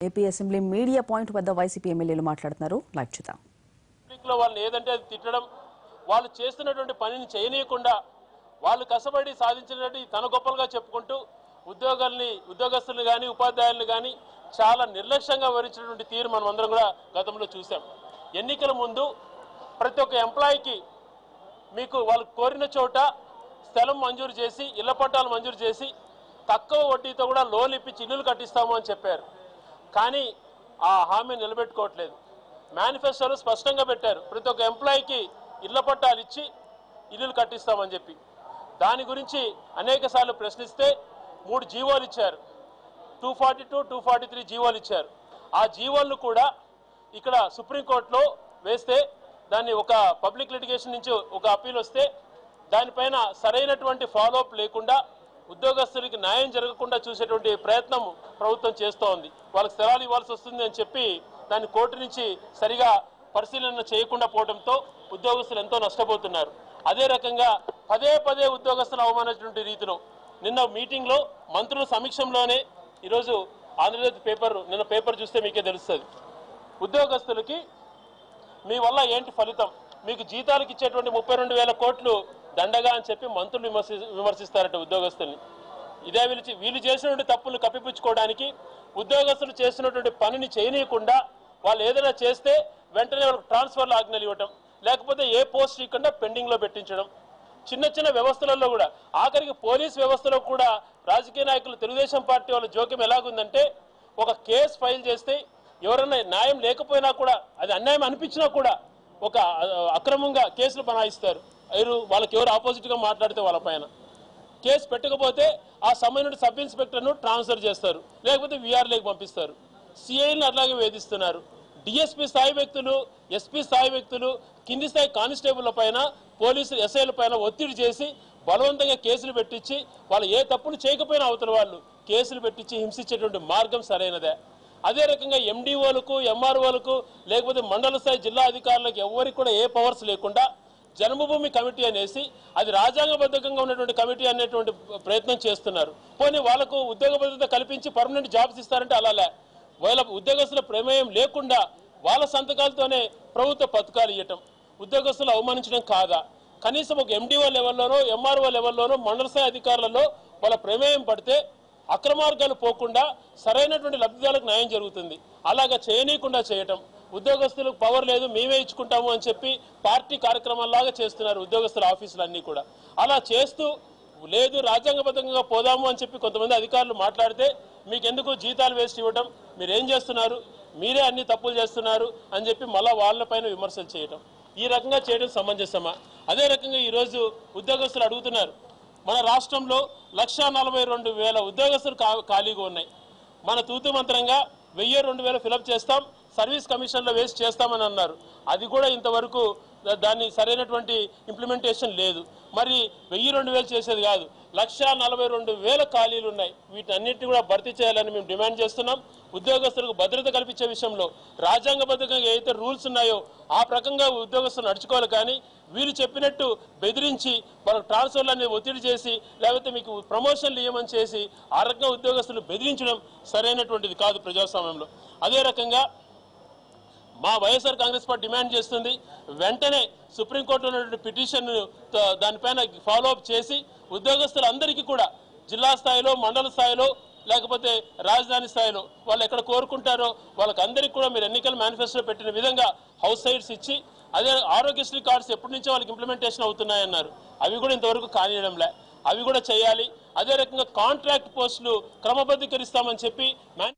AP assembly media point వద్ద YCP ఎమ్మెల్యేలు మాట్లాడుతున్నారు లైవ్ చూద్దాం పబ్లిక్లో వాళ్ళని ఏదంటే అది తిట్టడం వాళ్ళు చేస్తున్నటువంటి పనిని చేయనీయకుండా వాళ్ళు కష్టపడి సాధించినటువంటి తన గొప్పలుగా చెప్పుకుంటూ ఉద్యోగాల్ని ఉద్యోగస్తులను కానీ ఉపాధ్యాయులను కానీ చాలా నిర్లక్ష్యంగా వివరించినటువంటి తీరు మనం అందరం కూడా గతంలో చూసాం ఎన్నికల ముందు ప్రతి ఒక్క ఎంప్లాయీకి మీకు వాళ్ళు కోరిన చోట స్థలం మంజూరు చేసి ఇళ్ల పట్టాలు మంజూరు చేసి తక్కువ వడ్డీతో కూడా లోన్ ఇప్పించి ఇల్లులు కట్టిస్తాము అని చెప్పారు కానీ ఆ హామీ నిలబెట్టుకోవట్లేదు మేనిఫెస్టోలో స్పష్టంగా పెట్టారు ప్రతి ఒక్క ఎంప్లాయీకి ఇళ్ల పట్టాలు ఇచ్చి ఇల్లులు కట్టిస్తామని చెప్పి దాని గురించి అనేక సార్లు ప్రశ్నిస్తే మూడు జీవోలు ఇచ్చారు two forty two two forty three జీవోలు ఇచ్చారు ఆ జీవోలను కూడా ఇక్కడ సుప్రీంకోర్టులో వేస్తే దాన్ని ఒక పబ్లిక్ లిటిగేషన్ నుంచి ఒక అప్పీల్ వస్తే దానిపైన సరైనటువంటి ఫాలోఅప్ లేకుండా ఉద్యోగస్తులకి న్యాయం జరగకుండా చూసేటువంటి ప్రయత్నం ప్రభుత్వం చేస్తూ ఉంది వాళ్ళకి స్థలాలు ఇవ్వాల్సి వస్తుంది అని చెప్పి దాన్ని కోర్టు నుంచి సరిగా పరిశీలన చేయకుండా పోవడంతో ఉద్యోగస్తులు ఎంతో నష్టపోతున్నారు అదే రకంగా పదే పదే ఉద్యోగస్తులు అవమానించినటువంటి రీతిలో నిన్న మీటింగ్లో మంత్రుల సమీక్షంలోనే ఈరోజు ఆంధ్రజ్యోతి పేపర్ నిన్న పేపర్ చూస్తే మీకే తెలుస్తుంది ఉద్యోగస్తులకి మీ వల్ల ఏంటి ఫలితం మీకు జీతాలకు ఇచ్చేటువంటి ముప్పై రెండు వేల కోట్లు దండగా అని చెప్పి మంత్రులు విమర్శి విమర్శిస్తారట ఉద్యోగస్తుల్ని ఇదే వీళ్ళు చే- వీళ్ళు చేసినటువంటి తప్పులు కప్పిపుచ్చుకోవడానికి ఉద్యోగస్తులు చేస్తున్నటువంటి పనిని చేయనీయకుండా వాళ్ళు ఏదైనా చేస్తే వెంటనే వాళ్ళకి ట్రాన్స్ఫర్లు ఆజ్ఞలు ఇవ్వటం లేకపోతే ఏ పోస్ట్ ఇవ్వకుండా పెండింగ్లో పెట్టించడం చిన్న చిన్న వ్యవస్థలలో కూడా ఆఖరికి పోలీస్ వ్యవస్థలో కూడా రాజకీయ నాయకులు తెలుగుదేశం పార్టీ వాళ్ళ జోక్యం ఎలాగుందంటే ఒక కేసు ఫైల్ చేస్తే ఎవరైనా న్యాయం లేకపోయినా కూడా అది అన్యాయం అనిపించినా కూడా ఒక ఆ, అక్రమంగా కేసులు బనాయిస్తారు ఎవరు వాళ్ళకి ఎవరు ఆపోజిట్గా మాట్లాడితే వాళ్ళ పైన కేసు పెట్టకపోతే ఆ సంబంధించిన సబ్ ఇన్స్పెక్టర్ను ట్రాన్స్ఫర్ చేస్తారు లేకపోతే వీఆర్లేకి పంపిస్తారు సిఐని అట్లాగే వేధిస్తున్నారు డిఎస్పీ స్థాయి వ్యక్తులు ఎస్పీ స్థాయి వ్యక్తులు కింది స్థాయి కానిస్టేబుల్ పైన పోలీసులు ఎస్ఐల పైన ఒత్తిడి చేసి బలవంతంగా కేసులు పెట్టించి వాళ్ళు ఏ తప్పులు చేయకపోయినా అవతల వాళ్ళు కేసులు పెట్టించి హింసించేటువంటి మార్గం సరైనదే అదే రకంగా ఎండిఓలకు ఎంఆర్ఓలకు లేకపోతే మండల స్థాయి జిల్లా అధికారులకు ఎవరికి కూడా ఏ పవర్స్ లేకుండా జన్మభూమి కమిటీ అనేసి అది రాజ్యాంగబద్ధంగా ఉన్నటువంటి కమిటీ అనేటువంటి ప్రయత్నం చేస్తున్నారు పోనీ వాళ్ళకు ఉద్యోగ భద్రత కల్పించి పర్మనెంట్ జాబ్స్ ఇస్తారంటే అలాలే వాళ్ళ ఉద్యోగస్తుల ప్రమేయం లేకుండా వాళ్ళ సంతకాలతోనే ప్రభుత్వ పథకాలు ఇవ్వటం ఉద్యోగస్తులు అవమానించడం కాదా కనీసం ఒక ఎండిఓ లెవెల్లోనో ఎంఆర్ఓ లెవెల్లోనో మండల స్థాయి అధికారులలో వాళ్ళ ప్రమేయం పడితే అక్రమార్గాలు పోకుండా సరైనటువంటి లబ్ధిదారులకు న్యాయం జరుగుతుంది అలాగా చేయనీయకుండా చేయటం ఉద్యోగస్తులకు పవర్ లేదు మేమే ఇచ్చుకుంటాము అని చెప్పి పార్టీ కార్యక్రమాల్లాగా చేస్తున్నారు ఉద్యోగస్తుల ఆఫీసులు అన్నీ కూడా అలా చేస్తూ లేదు రాజ్యాంగబద్ధంగా పోదాము అని చెప్పి కొంతమంది అధికారులు మాట్లాడితే మీకు ఎందుకు జీతాలు వేస్ట్ ఇవ్వడం మీరు ఏం చేస్తున్నారు మీరే అన్ని తప్పులు చేస్తున్నారు అని చెప్పి మళ్ళా వాళ్ళపైన విమర్శలు చేయటం ఈ రకంగా చేయడం సమంజసమా అదే రకంగా ఈరోజు ఉద్యోగస్తులు అడుగుతున్నారు మన రాష్ట్రంలో లక్షా నలభై రెండు వేల ఉద్యోగస్తులు ఖా- ఖాళీగా ఉన్నాయి మన తూతు మంత్రంగా వెయ్యి రెండు వేలు ఫిలప్ చేస్తాం సర్వీస్ కమిషన్లో వేసి చేస్తామని అన్నారు అది కూడా ఇంతవరకు దా- దాన్ని సరైనటువంటి ఇంప్లిమెంటేషన్ లేదు మరి వెయ్యి రెండు వేలు చేసేది కాదు లక్షా నలభై రెండు వేల ఖాళీలు ఉన్నాయి వీటన్నిటిని కూడా భర్తీ చేయాలని మేము డిమాండ్ చేస్తున్నాం ఉద్యోగస్తులకు భద్రత కల్పించే విషయంలో రాజ్యాంగబద్ధంగా ఏదైతే రూల్స్ ఉన్నాయో ఆ ప్రకంగా ఉద్యోగస్తులు నడుచుకోవాలి కానీ వీళ్ళు చెప్పినట్టు బెదిరించి వాళ్ళకి ట్రాన్స్ఫర్లు అనేది ఒత్తిడి చేసి లేకపోతే మీకు ప్రమోషన్లు ఇవ్వమని చేసి ఆ రకంగా ఉద్యోగస్తులు బెదిరించడం సరైనటువంటిది కాదు ప్రజాస్వామ్యంలో అదే రకంగా మా వైఎస్ఆర్ కాంగ్రెస్ పార్టీ డిమాండ్ చేస్తుంది వెంటనే సుప్రీంకోర్టులో ఉన్నటువంటి పిటిషన్ దానిపైన ఫాలో అప్ చేసి ఉద్యోగస్తులందరికీ కూడా జిల్లా స్థాయిలో మండల స్థాయిలో లేకపోతే రాజధాని స్థాయిలో వాళ్ళు ఎక్కడ కోరుకుంటారో వాళ్ళకి అందరికీ కూడా మీరు ఎన్నికల మేనిఫెస్టో పెట్టిన విధంగా హౌస్ సైడ్స్ ఇచ్చి అదే ఆరోగ్యశ్రీ కార్డ్స్ ఎప్పటి నుంచో వాళ్ళకి ఇంప్లిమెంటేషన్ అవుతున్నాయన్నారు అవి కూడా ఇంతవరకు కానియడంలే అవి కూడా చేయాలి అదే రకంగా కాంట్రాక్ట్ పోస్టులు క్రమబద్ధీకరిస్తామని చెప్పి మేన్